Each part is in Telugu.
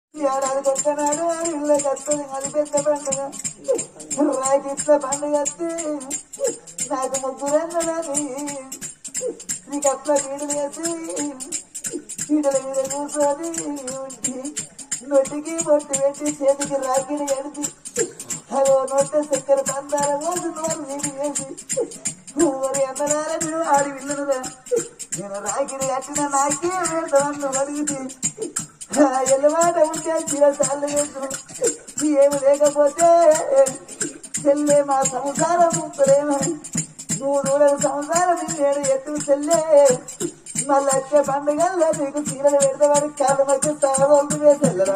ఏడాది కొట్టనాడు ఇళ్ళ కత్తది అది పెద్ద పండుగ రాకిట్ల పండుగ వస్తే నాకు ముగ్గురన్నదని నీకు అట్లా వీడులు వేసి వీడల మీద కూర్చొని ఉండి నొట్టికి బొట్టు పెట్టి చేతికి రాకిడి కడిచి అదో నొట్ట చక్కెర పందాల రోజు నోరు నీటి వేసి మరి అన్నదారా మీరు ఆడి విల్లునురా నేను రాకిడి కట్టిన నాకే పెడతాను అడిగితే ఎల్లమాట ఉంటే చిరసార్లు వేసు ఏమి లేకపోతే చెల్లే మా సంసారం ఉంటలేమో నువ్వు నూనె సంసారం నేను ఎత్తు చెల్లే మళ్ళీ వచ్చే పండుగల్లో నీకు చీరలు పెడతామని కాళ్ళ మధ్య తాగబోతుందే చెల్లరా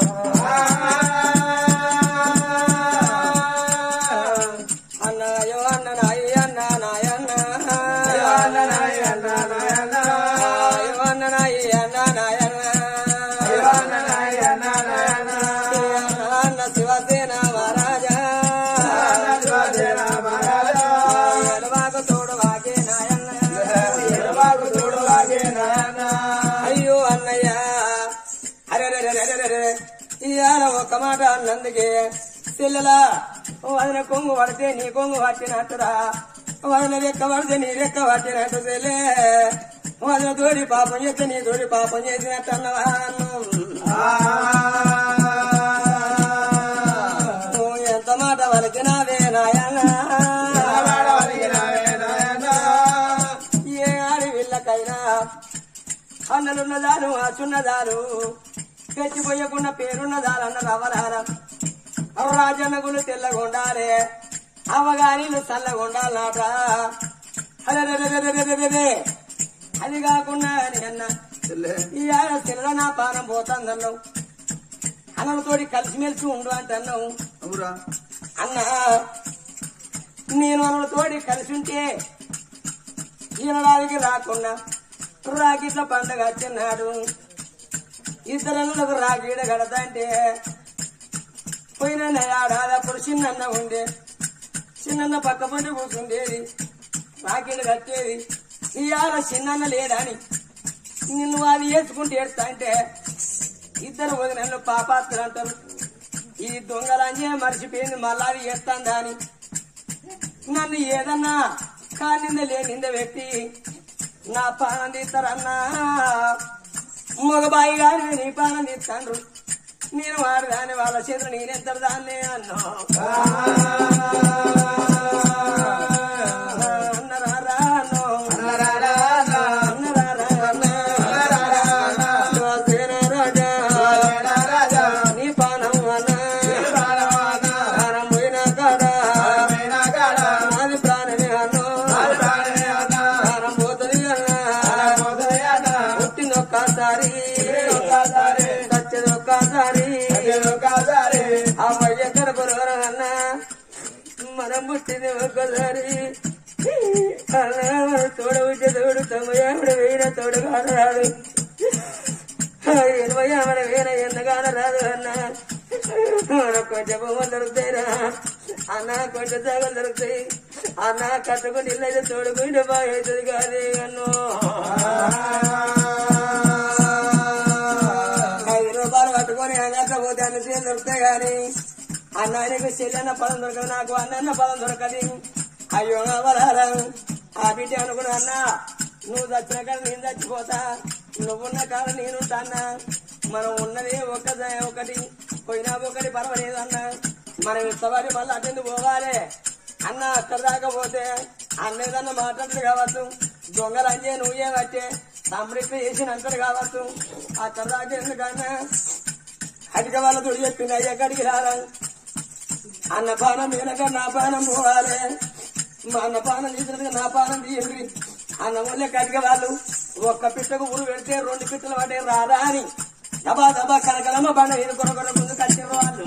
అన్నయో అన్న నాయ అన్న నాయన్న అన్న నాయ అన్న నాయన్న అయ్యో అన్న నాయ అన్న నాయన్న అన్న నాయ అన్న నాయన్న అన్న శివసేన మహారాజా శివసేన మహారాజా ఎడవాకు తోడు వాగే నాయన్న ఎడవాకు తోడు వాగే నాయన్న అయ్యో అన్నయ్య అరే రే రే రే రే ఇవాళ ఒక్క మాట అన్నందుకే పిల్లలా వదిన కొంగు పడితే నీ కొంగు పట్టినట్టురా వదిన రెక్క పడితే నీ రెక్క పట్టినట్టు తెలే వదిన తోడి పాపం చేస్తే నీ తోడి పాపం చేసినట్టు అన్నవా నువ్వు ఎంత మాట వలికినావే నాయన ఏ ఆడి వీళ్ళకైనా అన్నలున్నదాను అచ్చున్నదాను తెచ్చిపోయకున్న పేరున్నదాలన్న రవరారా అవ రాజన్నగులు తెల్లగొండాలే అవగానిలు చల్లగొండాలట అరే అది కాకుండా అన్న ఈ ఆడ తెల్ల నా పానం పోతుందన్నావు అన్నలతోటి కలిసిమెలిసి ఉండు అంటున్నావు అన్న నేను అన్నలతోటి కలిసి ఉంటే ఈనడానికి రాకుండా రాకిట్ల పండగ వచ్చినాడు ఇద్దరు రాకీడ కడతంటే పోయిన ఆడాదప్పుడు చిన్నన్న ఉండే చిన్నన్న పక్క పండి కూర్చుండేది రాకీడ కట్టేది ఇవాళ చిన్నన్న లేడని నిన్ను వాళ్ళు వేసుకుంటే ఏడుతా అంటే ఇద్దరు వదిన పాపాత్తులు అంటారు ఈ దొంగలంజే మర్చిపోయింది మళ్ళా అది చేస్తాందా అని నన్ను ఏదన్నా కానింద లేనింద వ్యక్తి నా పానం తీస్తారన్నా మగబాయి గారి నీ పానం తీస్తాండ్రు నేను వాడు దాని వాళ్ళ చేతులు నేనెంత దాన్నే అన్నా అన్నరారా అన్నో. అన్నరారా అన్నా. సేన రాజా. నీ పానం అన్నా. ప్రాణం పోయిన కాడా. నాది ప్రాణమే అన్నో. ప్రాణం పోతుంది అన్నా. పుట్టింది ఒక్కసారి చచ్చేది ఒక్కసారి అమ్మాయి ఎక్కడ పొరవరన్నా మనం పుట్టింది ఒక్కసారి అన్నా మన తోడ వచ్చే తోడు తొంభై ఆవిడ వేయిన తోడు కానరాదు ఎనభై ఆవిడ వేయిన ఎంతగానో రాదు అన్న మన కొంచెం బొమ్మలు దొరుకుతాయిరా అన్న కొంచెం జాగలు దొరుకుతాయి అన్న కట్టుకుని ఇల్లైతే తోడుకుంటే బాగా అవుతుంది కాదే అన్నో ఐదు రూపాయలు పట్టుకొని అంగట్లో పోతే అన్ని చేతులు దొరుకుతాయి కానీ అన్నానికి చెల్లెన్న పదం దొరకదు నాకు అన్న పదం దొరకదు అయ్యో అవరారా ఆ బిడ్డ అనుకున్నా అన్న నువ్వు చచ్చిన కాడ నేను చచ్చిపోతా నువ్వున్న కాడ నేనుంటా అన్న మనం ఉన్నది ఒక ఒకటి పోయినా ఒకటి పర్వాలేదు అన్న మనం ఇష్టపడి మళ్ళీ అటెందుకు పోవాలి అన్న అక్కడ దాకా పోతే అన్నేదన్న మాట్లాడదు కావచ్చు దొంగలు అంజే నువ్వే బట్టే సంరక్షణ చేసినంతడు కావచ్చు అక్కడ దాకా ఎందుకన్నా అధిక వాళ్ళతో చెప్పింది ఎక్కడికి రారా అన్న పానం వెనక నా పానం పోవాలి మా అన్న పానం తీసినట్టుగా నా పానం తీయండి అన్న వల్లే కడిగ వాళ్ళు ఒక్క పిట్టకు ఊరు పెడితే రెండు పిట్టలు పడే రాదా అని దబా దబా కనకలమ్మ బండ నేను కొర కొర ముందు కట్టిన వాళ్ళు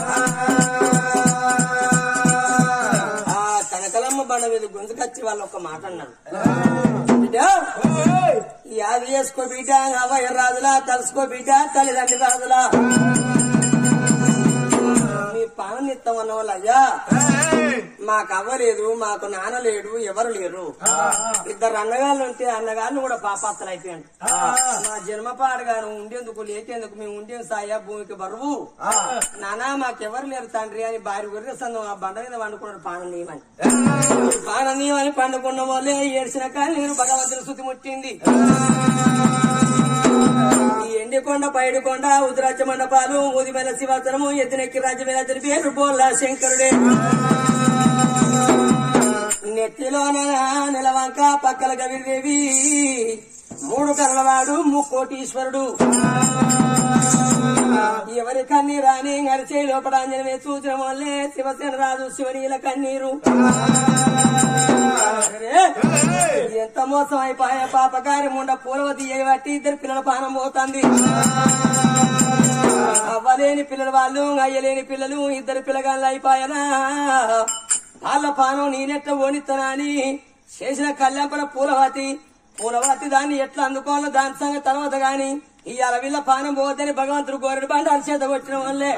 ఆ కనకలమ్మ బండ మీద గుంజుకొచ్చి వాళ్ళు ఒక మాట అన్నారు బిడ్డ యాది చేసుకో బిడ్డ అవయ్య రాజులా తలుసుకో బిడ్డ తల్లిదండ్రి రాజులా మీ పానం ఇస్తామన్న వాళ్ళు అయ్యా మాకు అవ్వలేదు మాకు నాన్న లేడు ఎవరు లేరు ఇద్దరు అన్నగాళ్ళు ఉంటే అన్నగాళ్ళు కూడా పాపాత్తలు అయిపోయాడు మా జన్మపాడగాను ఉండేందుకు లేకేందుకు మేము ఉండేం సాయ భూమికి బరువు నానా మాకెవరు లేరు తండ్రి అని భార్య గుర్రె సంఘం ఆ బండ మీద వండుకున్నాడు పానం నీయమని పానం నీయమని పండుకున్న వాళ్ళే ఏడ్చిన కానీ నేను భగవంతుని శుతి ముట్టింది ఈ ఎండికొండ పైడికొండ ఉద్రాజ మండపాలు ఊదిమైన శివాసనము ఎత్తినెక్కి రాజ్యమైన పేరు బోల్లా శంకరుడే నెత్తిలోన నిలవంక పక్కల గవిదేవి మూడు కర్రవాడు ముక్కోటీశ్వరుడు ఎవరి కన్నీరు రాని అరిచే లోపల అంజనమే సూచన వల్లే శివసేన రాజు శివనీల కన్నీరు అరే, ఎంత మోసం అయిపోయా పాపగారి ముండ పూలవతి బట్టి ఇద్దరు పిల్లల పానం పోతుంది అవ్వలేని పిల్లలు వాళ్ళు అయ్యలేని పిల్లలు ఇద్దరు పిల్లగాళ్ళు అయిపోయానా వాళ్ళ పానం నేనెట్లా ఓనిస్తానా అని చేసిన కళ్యాణ పూలవతి పూలవతి దాన్ని ఎట్లా అందుకోవాలో దాని సంగతి తర్వాత గాని ఇవాళ వీళ్ళ పానం పోవద్దని భగవంతుడు గోరెడు బండి అరిచేత కొట్టిన వాళ్ళే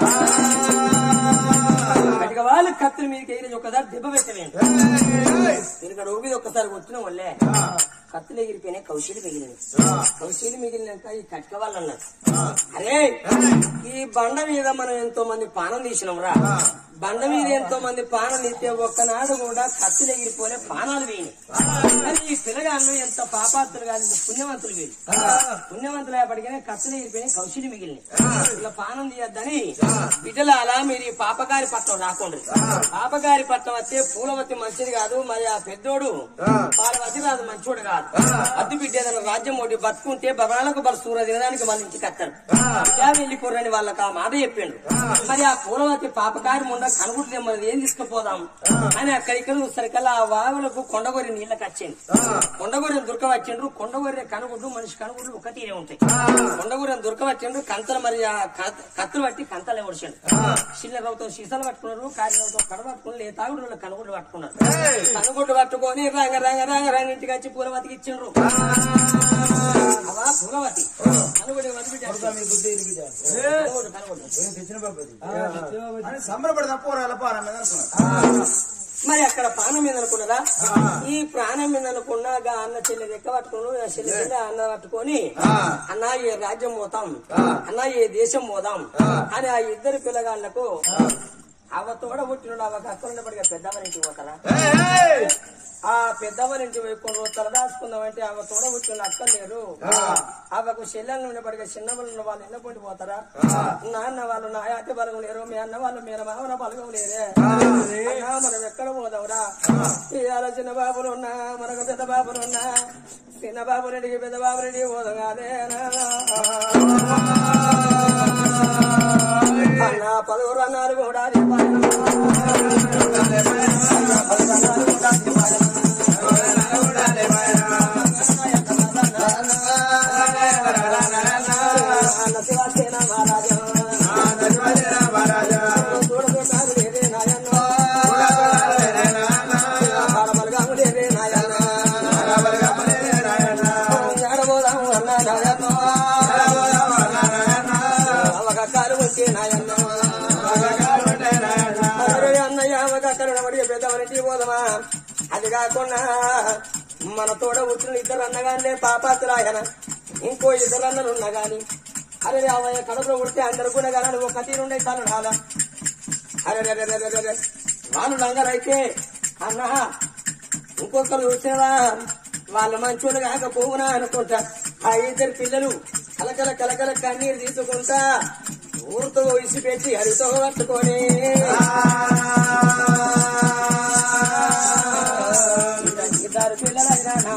అటుగా వాళ్ళు కత్తుల మీదకి ఎగిరి ఒకసారి దెబ్బ పెట్టలేదు ఇక్కడ ఊపిది ఒక్కసారి వచ్చిన వాళ్ళే కత్తులు ఎగిరిపోయినాయి కౌశీలు మిగిలినవి కౌశీలు మిగిలినాక ఈ కట్క వాళ్ళు అన్నారు అరే ఈ బండ మీద మనం ఎంతో మంది పానం తీసినాం రా బండ మీద ఎంతో మంది పానం తీస్తే ఒక్కనాడు కూడా కత్తులు ఎగిరిపోలే పానాలు వేయి కానీ ఈ పిల్లగాళ్ళు ఎంత పాపాత్తులు కాదు ఇంత పుణ్యవంతులు వీళ్ళు పుణ్యవంతులు అయ్యేపటికైనా కత్తులు ఎగిరిపోయినాయి కౌశీలు మిగిలినాయి ఇలా పానం తీయద్దని బిడ్డల అలా మీరు ఈ పాపగారి పట్నం రాకుండా పాపగారి పట్నం వస్తే పూలవతి మంచిది కాదు మరి ఆ పెద్దోడు పాలవతి రాదు మంచోడు కాదు అద్దు బిడ్డ ఏదైనా రాజ్యం ఒకటి బతుకుంటే భవనాలకు బరుసూర తినడానికి వాళ్ళ ఇంటికి వస్తారు ఇలా వెళ్ళిపోరని వాళ్ళకి ఆ మాట చెప్పిండు మరి ఆ పూలవతి పాపకారి ముండ కనుగుట్లే మరి ఏం తీసుకుపోదాం అని అక్కడిక్కడ చూసరికల్లా ఆ వాగులకు కొండగొరి నీళ్ళకి వచ్చింది కొండగొర్రెని దొరకవచ్చిండ్రు కొండగొర్రె కనుగుడ్డు మనిషి కనుగుడ్లు ఒకటినే ఉంటాయి కొండగొర్రెని దొరకవచ్చిండ్రు కంతలు మరి ఆ కత్- కత్తులు పట్టి కంతలే ఒడిచిండు చిల్లరవుతో సీసాలు పట్టుకున్నారు కార్యరవుతో కడ పట్టుకున్నారు ఏ తాగుడు వాళ్ళు కనుగుడ్లు పట్టుకున్నారు కనుగుడ్లు పట్టుకొని రంగ రంగ రంగ రంగ ఇంటికి వచ్చి పూలవతికి ఇచ్చిండ్రు అవా పూలవతి కనుగుడి వదిలిపెట్టారు కనుగుడు కనుగుడు సంబరపడదా పోరాల పానం మీద అనుకున్నారు మరి అక్కడ ప్రాణం మీద అనుకున్నదా ఈ ప్రాణం మీద అనుకున్నాగా అన్న చెల్లె రెక్క పట్టుకుని ఆ చెల్లె చెల్లె అన్న పట్టుకొని అన్న ఏ రాజ్యం పోతాం అన్న ఏ దేశం పోదాం అని ఆ ఇద్దరు పిల్లగాళ్లకు అవ తోడ పుట్టినోడు అవ అక్కడ పెద్దవని ఇంటికి పోతారా ఆ పెద్దవాళ్ళ ఇంటి వైపు రోజు తలదాచుకుందాం అంటే ఆమె తోడ కూర్చుని అక్క లేరు ఆమెకు చెల్లెలు ఉండేప్పటికీ చిన్న వాళ్ళు ఉన్న వాళ్ళు ఎన్న పొండి పోతారా నాన్న వాళ్ళు నా అతి బలగం లేరు మీ అన్న వాళ్ళు మీరు మామన బలగం లేరే అన్నా మనం ఎక్కడ పోదావురా ఇవాళ చిన్న బాబులు ఉన్నా మనకు పెద్ద బాబులు ఉన్నా చిన్న బాబు రెడ్డికి పెద్ద బాబు రెడ్డి పోదగానే అన్న పలువురు అన్నారు కూడా అన్న శివాసేన మహారాజా చూడదు లేదే నాయన్న బలగాము లేదే నాయన్న ఏడబోదాము అన్న నాయన్న అవకాశాలు వచ్చే నాయన్న అరే అన్నయ్య అవకాశాలు నమ్మడి పెద్దవరింటి పోదమా అది కాకుండా మన తోడ పుట్టిన ఇద్దరు అన్నగానే పాపాతురాయన ఇంకో ఇద్దరు అన్నలు ఉన్నా గాని అరే అవయ్య కడుపులో ఉడితే అందరు కూడా కానీ ఒక తీరుండే తను రాలా అరే రే రే రే రే రే. వాళ్ళు లంగరైతే అన్నా ఇంకొకరు చూసేవా వాళ్ళ మంచోళ్ళు కాకపోవునా అనుకుంటా ఆ ఇద్దరు పిల్లలు కలకల కలకల కన్నీరు తీసుకుంటా ఊరితో ఇసిపెట్టి అడితో పట్టుకొని ఇద్దరు పిల్లలైనా నా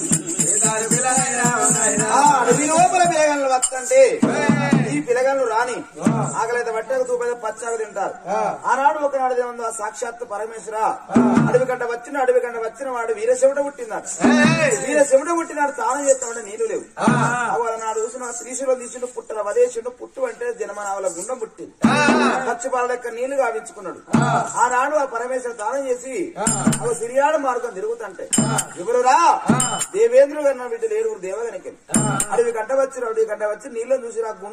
నాయన ఆ అడవి లోపల పిలగలు వస్తుంటే ఈ పిలగలు రాని ఆకలైతే బట్టకు తూపైతే పచ్చాకు తింటారు ఆనాడు ఒకనాడు ఏముందో ఆ సాక్షాత్ పరమేశ్వర అడవి కంట వచ్చిన అడవి కంట వచ్చిన వాడు వీరశివుడ పుట్టినాడు వీరశివుడ పుట్టినాడు స్నానం చేస్తామంటే నీళ్లు లేవు అవల నాడు చూసిన శ్రీశులు తీసుకుంటూ పుట్టల వదేశుడు పుట్టు అంటే జనమనావల గుండం పుట్టింది పచ్చి పాల లెక్క నీళ్లు గావించుకున్నాడు ఆనాడు ఆ పరమేశ్వర స్నానం చేసి అవ సిరియాడు మార్గం తిరుగుతుంటే ఎవరురా దేవేంద్రుడు కన్నా బిడ్డలు ఏడుగురు దేవగనికి అడవి గంట వచ్చి అడవి గంట వచ్చి నీళ్ళని చూసి ఆ గుండం లోపల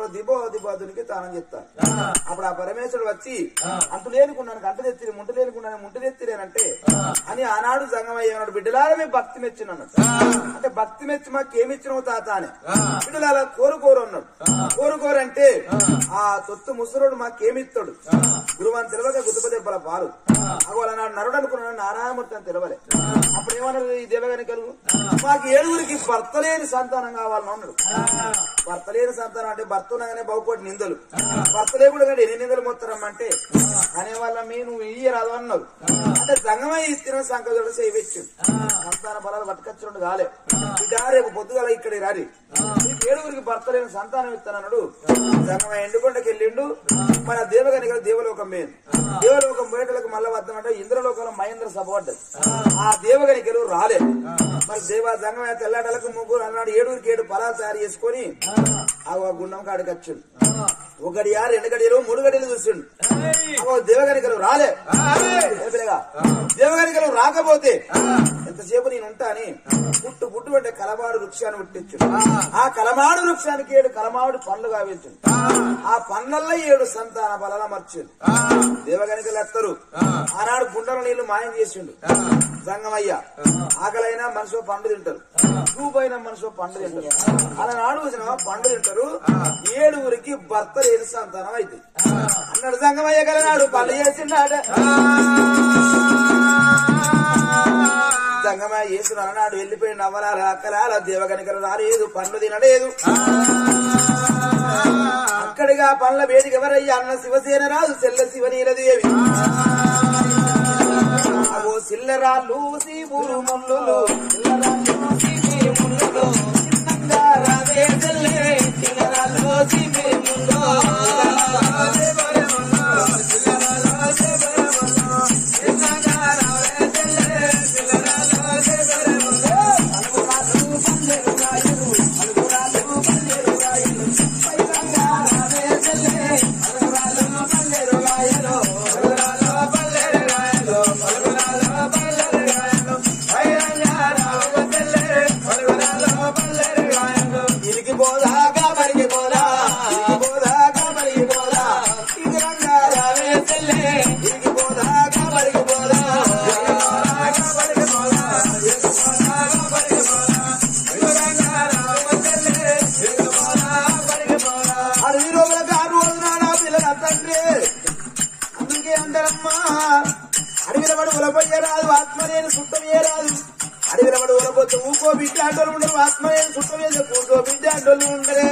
దిబో దిబోదునికి తానం చెప్తాను అప్పుడు ఆ పరమేశ్వరుడు వచ్చి అంటు లేనుకున్నాను కంట తెత్తిరి ముంట లేనుకున్నాను ముంట తెత్తిరేనంటే అని ఆనాడు సంగమయ్య అన్నాడు బిడ్డలారా మేము భక్తి మెచ్చినాను అంటే భక్తి మెచ్చి మాకు ఏమిచ్చినావు తాత అని బిడ్డలారా కోరుకోరు అన్నాడు కోరుకోరు అంటే ఆ తొత్తు ముసరుడు మాకేమిస్తాడు గురువాన్ తెలవక గుర్తుప దెబ్బల పాలు అగోళ నాడు నరుడు అనుకున్నాను నారాయణమూర్తి అని తెలవలే అప్పుడు ఏమన్నారు ఈ దేవగాని కలుగు మాకు ఏడుగురికి భర్త లేని సంతానం కావాలని అన్నాడు భర్త లేని సంతానం అంటే భర్త ఉండగానే బహుకోటి నిందలు భర్త లేకుండా కానీ ఎన్ని నిందలు మొత్తారమ్మంటే అనే వాళ్ళ మీ నువ్వు ఇయ్యరాదు అన్నావు అంటే సంగమై ఇచ్చిన సంకల్పం సేవించింది సంతాన బలాలు పట్టుకొచ్చినట్టు కాలే బిడ్డ రేపు పొద్దుగల ఇక్కడ రారి నీకు ఏడుగురికి భర్త లేని సంతానం ఇస్తానన్నాడు సంగమై ఎండుకొండకి వెళ్ళిండు మన దేవగని గారు దేవలోకం పోయింది దేవలోకం పోయేటలకు మళ్ళా వద్దామంటే ఇంద్రలోకంలో మహేంద్ర సభ పడ్డది ఆ దేవగనికలు రాలే మరి దేవ సంగమయ్య తెల్లాటలకు ముగ్గురు అన్నాడు ఏడుగురికి ఏడు ఫలాలు తయారు చేసుకొని ఆ గుండం కాడికి వచ్చిండు ఒక గడియా రెండు గడియలు మూడు గడియలు చూసిండు అగో దేవగనికలు రాలే ఏ పిల్లగా దేవగనికలు రాకపోతే ఎంతసేపు నేను ఉంటా అని పుట్టు పుట్టు అంటే కలమాడు వృక్షాన్ని పుట్టించు ఆ కలమాడు వృక్షానికి ఏడు కలమాడు పండ్లు కావించు ఆ పండ్లల్లో ఏడు సంతాన బలాల మర్చిండు దేవగనికలు ఎత్తరు ఆనాడు గుండెల నీళ్లు మాయం చేసిండు సంగమయ్య ఆకలైనా మనిషి పండు తింటారు చూపైన మనిషి పండు తింటారు అలా నాడు వచ్చిన పండు తింటారు ఏడుగురికి భర్త లేని సంతానం అయితే అన్నాడు సంగమయ్య గలనాడు పళ్ళు చేసిండాడ సంగమయ్య చేసిన అన్నాడు వెళ్ళిపోయి నవ్వలాల అక్కలాల దేవగనికలు రాలేదు పండు తినలేదు అక్కడిగా పండ్ల వేడికి ఎవరయ్యా అన్న శివసేన రాదు చెల్ల శివనీలదేవి అగో సిల్లరాళ్ళు సీబురు ముళ్ళు సిల్లరాళ్ళు సీబురు ముళ్ళు చిన్నంగా రావే చెల్లే సిల్లరాళ్ళు సీబురు ముళ్ళు ఇరికి పోదాగా మరికి పోదా ఇరికి పోదాగా మరికి పోదా ఇది రంగా రావే చెల్లే ఇరికి పోదాగా మరికి పోదా అడవి రోజుల కారు వదినాడా పిల్లల తండ్రి అందుకే అందరమ్మా అడవిల పడు ఉలపయ్య రాదు ఆత్మనేని సుట్టమే రాదు అడవిల పడు ఉలపోతే ఊకో బిడ్డ అంటోళ్ళు ఉండరు ఆత్మనేని సుట్టమే కూర్చో బిడ్డ అంటోళ్ళు ఉండరే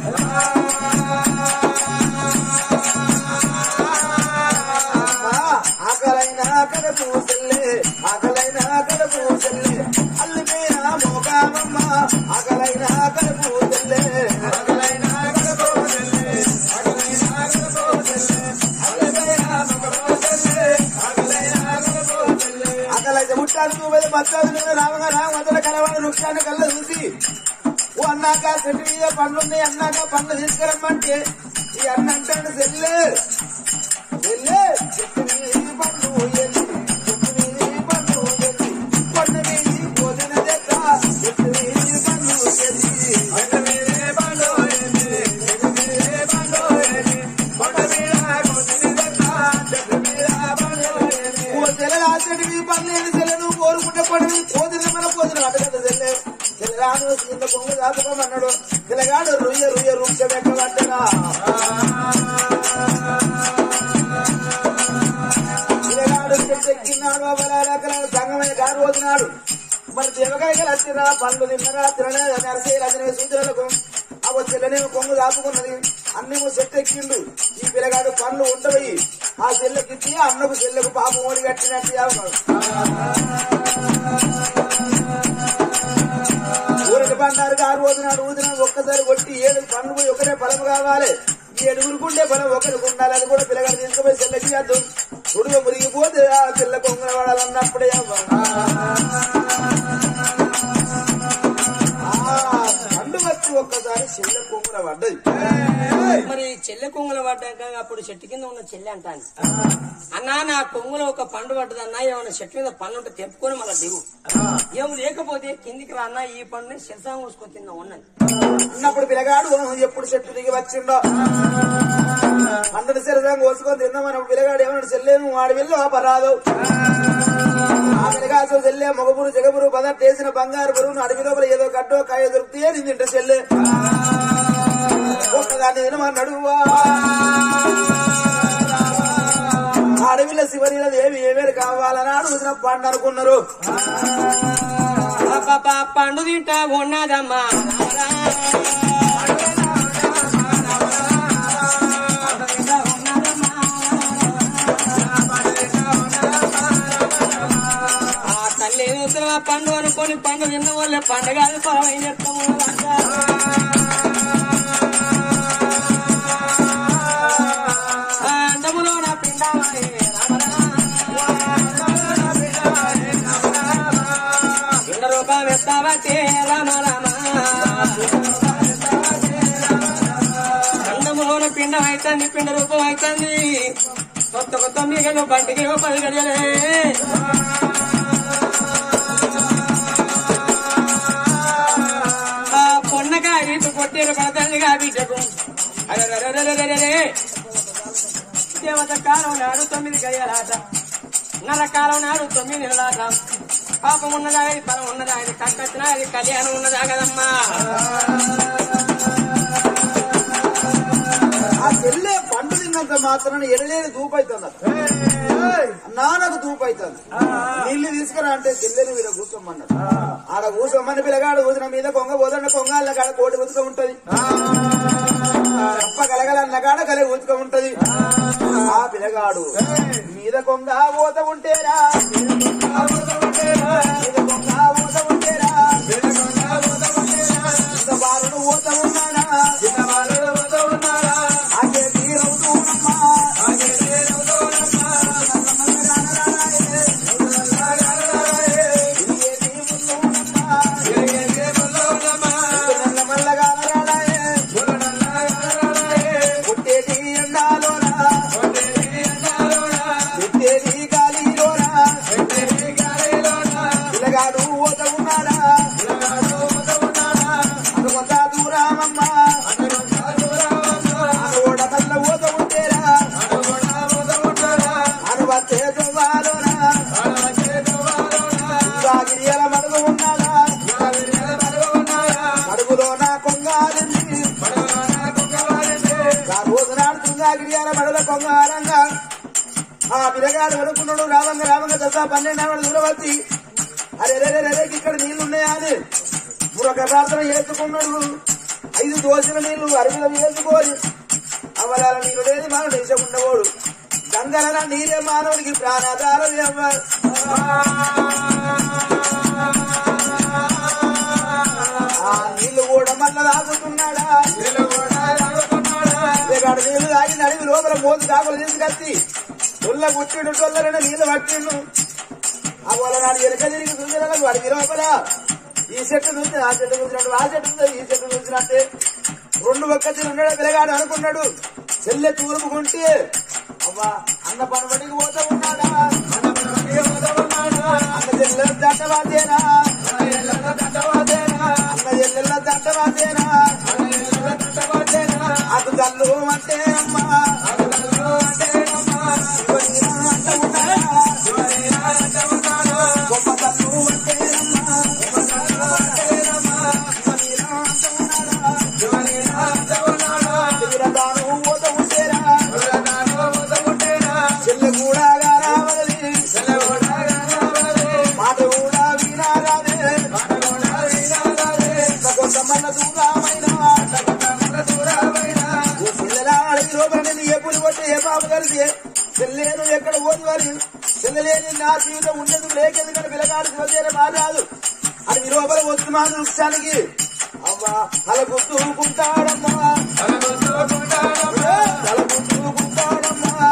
అమ్మా, ఆకలైన ఆకల పూసల్లే ఆకలైన ఆకల పూసల్లే అల్లిపోయిన మోకామమ్మ ఆకలైన ఆకల పూసల్లే ఆకలైన ఆకల పూసల్లే ఆకలైన ఆకల పూసల్లే అల్లిపోయిన మోకామమ్మ ఆకలైన ఆకల పూసల్లే ఆకలైతే ముట్టాలు చూపేది బత్తాలు మీద రామగా రామ అతల కలవాడు వృక్షాన్ని కళ్ళ చూసి ఓ అన్నాక చెట్టు మీద పండ్లున్నాయి అన్నాక పండ్లు తీసుకురమ్మంటే ఈ అన్న అంటాడు సెల్లే ఎల్లే చెట్టు మీద పండు ఎల్లి చెట్టు మీద పండు ఎల్లి కొండ మీద భోజన చెట్ట చెట్టు మీద పండు ఎల్లి కొండ మీద పండు ఎల్లి చెట్టు మీద పండు ఎల్లి కొండ మీద భోజన చెట్ట చెట్టు మీద పండు ఎల్లి ఓ తెలగా చెట్టు మీద పండు ఎల్లి చెల్లె నువ్వు కోరుకుంటే పండు పోదిన మన పోదిన అడగదు చెల్లె తెలగాడు కింద కొంగు దాపుకోమన్నాడు తెలగాడు రుయ్య రుయ్య వృక్షం ఎక్కబడ్డరా పిల్లగాడు చెట్టెక్కినాడు బలాలకలను సంగమయ్య గారు వదినాడు మరి దేవకాయలు వచ్చిరా పండ్లు తిన్నరా తినలే నరసేలు అతని సూచనలకు ఆ చెల్లెనే కొంగు దాపుకున్నది అన్ని చెట్టు ఎక్కిండు ఈ పిల్లగాడు పండ్లు ఉండవి ఆ చెల్లెకిచ్చి ఆ అన్నకు చెల్లెకు పాపం ఓడి కట్టినట్టు ఊరికి పండారు గారు వదినాడు ఊదిన ఒక్కసారి కొట్టి ఏడు పండ్లు పోయి ఒకటే ఫలం కావాలి ఈ ఏడుగురుకుండే ఫలం ఒకరికి ఉండాలి అది కూడా పిల్లగాడు తీసుకుపోయి చెల్లెకి చేద్దాం ఉడుగ మురిగిపోతే ఆ చెల్ల కొంగన వాడాలన్నప్పుడే అవ్వ. ఆ పండు వచ్చి ఒక్కసారి చెల్లె కొంగుల పడ్డది మరి చెల్లె కొంగులు పడ్డాక అప్పుడు చెట్టు కింద ఉన్న చెల్లె అంటాను అన్నా నా కొంగులో ఒక పండు పడ్డదన్నా ఏమన్నా చెట్టు మీద పండు ఉంటే తెప్పుకొని మళ్ళీ దిగు ఏం లేకపోతే కిందికి రా అన్నా ఈ పండుని శిరసా మూసుకొని తిందాం ఉన్నది ఉన్నప్పుడు పిల్లగాడు ఎప్పుడు చెట్టు దిగి వచ్చిండో అందరి శరీరం కోసుకొని తిందామని పిల్లగాడు ఏమన్నాడు చెల్లేను వాడి వెళ్ళి పరాదు ఆ పిల్లగాడు చెల్లె మగపురు జగపురు పదట్టేసిన బంగారు పురుగు అడవి లోపల ఏదో కట్టో కాయ దొరికితే నేను తింటే చెల్లె ఒక్కదాన్ని తినమన్నాడు అడవిలో శివనీల దేవి ఏమేరు కావాలని అడుగుతున్న పండు అనుకున్నారు అబ్బబ్బా, పండు తింటా ఉన్నదమ్మా ఆ తల్లి ఉత్తర పండు అనుకొని పండు తిన్న వాళ్ళ పండుగ పొలం చెప్తాము అండములో నా పిండమని పిండ రూపం ఎత్తావతే రామ రామ అండములోన పిండం అవుతుంది పిండ రూపం అవుతుంది కొత్త కొత్త మీగలు బంటికి పది గడియలే ఆ పొన్నగా ఇటు కొట్టేరు పడతందిగా బిడ్డకు అరెరెరెరెరెరెరె. దేవత కాలం నాడు తొమ్మిది గడియలాట నర కాలం నాడు తొమ్మిది నెలలాట పాపం ఉన్నదా ఇది ఫలం ఉన్నదా ఇది కక్కచ్చినా ఇది కళ్యాణం ఉన్నదా కదమ్మా ఆ చెల్లె పండు తిన్నంత మాత్రాన ఎడలేని దూపైతుంది నాన్నకు దూపైతుంది నీళ్లు తీసుకురా అంటే చెల్లెని వీడ కూర్చోమన్నాడు ఆడ కూర్చోమని పిల్లగాడు కూసిన మీద కొంగ పోదన్న కొంగాళ్ళ కాడ కోటి ఉతుక ఉంటది తప్ప కలగలన్న కాడ కలగ ఉతుక ఉంటది ఆ పిల్లగాడు మీద కొంగ పోత ఉంటేరా మీద కొంగ పోత ఉంటేరా ఇంత బాలుడు పోత ఉన్నాడా ఆగే తీరవుతూనమ్మా మడుగు ఉన్నాడా మడుగులో నా కొంగాలింది ఆ రోజు నాడు తుంగాగిరియాల మడల కొంగారంగా ఆ పిల్లగాడు అనుకున్నాడు రావంగా రావంగా దశ పన్నెండు దూరం వచ్చి అరే రే రే రే ఇక్కడ నీళ్లున్నాయా అని మురొక ప్రార్థన చేసుకున్నాడు ఐదు దోశల నీళ్లు అరుగుల వేసుకొని అవలాల నీరు లేని మానవ దేశం ఉండవాడు గంగల నీరే మానవుడికి ప్రాణాధారం ఇవ్వాలి ఆ నీళ్లు కూడా మళ్ళా తాగుతున్నాడా ఇలాంటి నీళ్లు తాగి నడివి లోపల మోతు కాకులు తీసుకొచ్చి తొల్ల పుట్టిండు తొల్లరైన నీళ్లు పట్టిండు ఆ వాళ్ళ నాడు వెనక తిరిగి చూసినా వాడి లోపల ఈ చెట్టు చూసి ఆ చెట్టు చూసినట్టు ఆ చెట్టు చూసి ఈ చెట్టు చూసినట్టే రెండు ఒక్కటి ఉన్నాడు పిల్లగాడు అనుకున్నాడు చెల్లె తూర్పుకుంటే అవ్వా అన్న పనుబడికి పోతా ఉన్నాడా అన్న చెల్లెల దట్టవాదేనా అన్న చెల్లెల దట్టవాదేనా అటు తల్లు అంటే అమ్మా శివయ్య అంట ఉన్నాడా? గొప్ప తల్లు అంటే అమ్మా శివరదానం పోత ఉంటేరా చెల్లె కూడా రావాలి మాట కూడా వినారాదే కొంతమన్న దూరమైన ఓ పిల్లలా అడవి లోపల నేను ఏ పులి కొట్టి ఏ పాము కలిసి చెల్లేను ఎక్కడ ఓది వారి చెల్లలేని నా జీవితం ఉండదు లేకెందుకని పిల్లగాడు శివసేన మారాదు అడవి లోపల వద్దు మా వృక్షానికి అవ్వా అల గుర్తుకుంటాడమ్మా అల గుర్తుకుంటాడమ్మా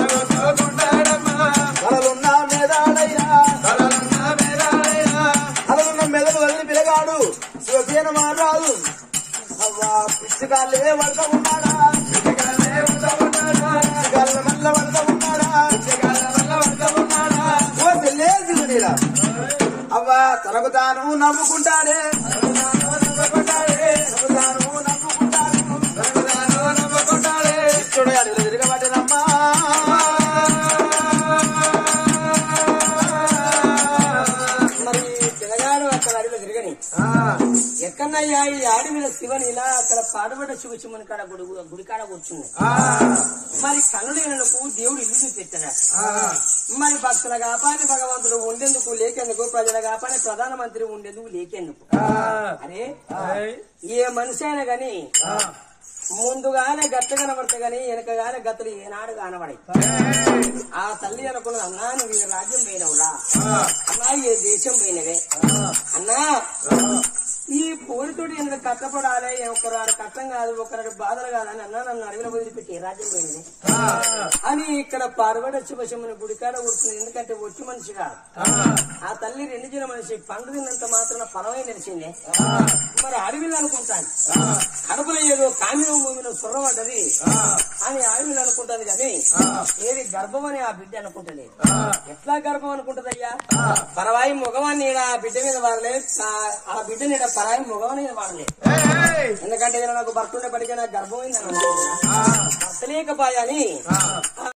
కలలున్న మేధాడైనా కలలున్న మెదడు వదిలి పిలగాడు శివసేన మారాదు వడత ఉన్నాడా గల్ల మల్ల వడత ఉన్నాడా ఓ చెల్లే శివునిరా అవ్వ తనకు తాను నవ్వుకుంటాడే ఇచ్చుడు అడుగులు తిరగబట్టినమ్మా మరి పిల్లగాడు అక్కడ అడవిలో తిరగని ఎక్కడయ్యా ఈ ఆడి మీద శివని ఇలా అక్కడ పాడుబడ్డ శివ శివుని కాడ గుడి గుడి కాడ కూర్చుంది మరి కన్ను లేనకు దేవుడు ఇల్లు చూపెట్టాడు మరి భక్తుల కాపాని భగవంతుడు ఉండేందుకు లేకెందుకు ప్రజల కాపాని ప్రధానమంత్రి ఉండేందుకు లేకెందుకు అరే ఏ మనిషి అయినా గాని ముందుగానే గట్ట కనబడతా గాని వెనకగానే గతులు ఏనాడు కనబడాయి ఆ తల్లి అనుకున్నది అన్నా నువ్వు ఈ రాజ్యం పోయినవులా అన్నా ఈ దేశం పోయినవే అన్నా ఈ పోరితోటి ఎందుకు కట్టపడాలి ఒకరాడు కట్టం కాదు ఒకరాడు బాధలు కాదని అన్నా నన్ను అడవిలో వదిలిపెట్టి ఏ రాజ్యం పోయినది అని ఇక్కడ పార్వడ శివశముని గుడికాడ కూర్చుంది ఎందుకంటే వచ్చి మనిషి కాదు ఆ తల్లి రెండు జిన మనిషి పండు తిన్నంత మాత్రం పరమై నిలిచిందే మరి అడవిలో అనుకుంటాను కడుపులో ఏదో కామిన భూమిలో సుర్రపడ్డది అని అడవిలో అనుకుంటాను కానీ ఏది గర్భం అని ఆ బిడ్డ అనుకుంటలేదు ఎట్లా గర్భం అనుకుంటదయ్యా పరవాయి మగవాన్ని ఈడ ఆ బిడ్డ మీద వాడలే ఆ- ఆ బిడ్డ నీడ పరాయి మగవాని మీద వాడలేదు ఎందుకంటే ఈయన నాకు భర్త ఉండేప్పటికీ నాకు గర్భం అయింది భర్త లేకపోయా అని